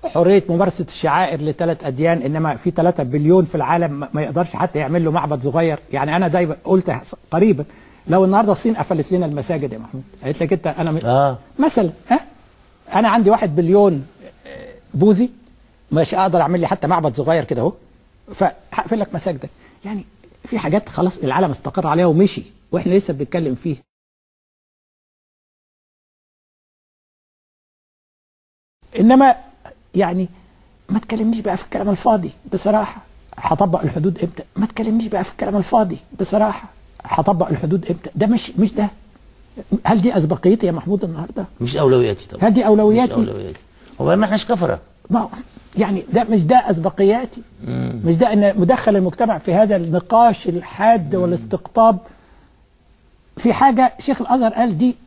حريه ممارسه الشعائر لثلاث اديان انما في 3 بليون في العالم ما- ما يقدرش حتى يعمل له معبد صغير يعني انا دايما قلت قريبا لو النهارده الصين قفلت لنا المساجد يا محمود قالت لك انت انا م... اه مثلا ها انا عندي واحد بليون آه، بوذي مش اقدر اعمل لي حتى معبد صغير كده اهو فهقفل لك مساجدك يعني في حاجات خلاص العالم استقر عليها ومشي واحنا لسه بنتكلم فيها انما يعني ما تكلمنيش بقى في الكلام الفاضي بصراحه هطبق الحدود امتى ما تكلمنيش بقى في الكلام الفاضي بصراحه هطبق الحدود امتى ده مش مش ده هل دي اسبقيتي يا محمود النهارده مش اولوياتي طبعا هل دي اولوياتي مش اولوياتي هو ما احناش كفره ما هو يعني ده مش ده اسبقياتي مش ده ان مدخل المجتمع في هذا النقاش الحاد والاستقطاب في حاجه شيخ الازهر قال دي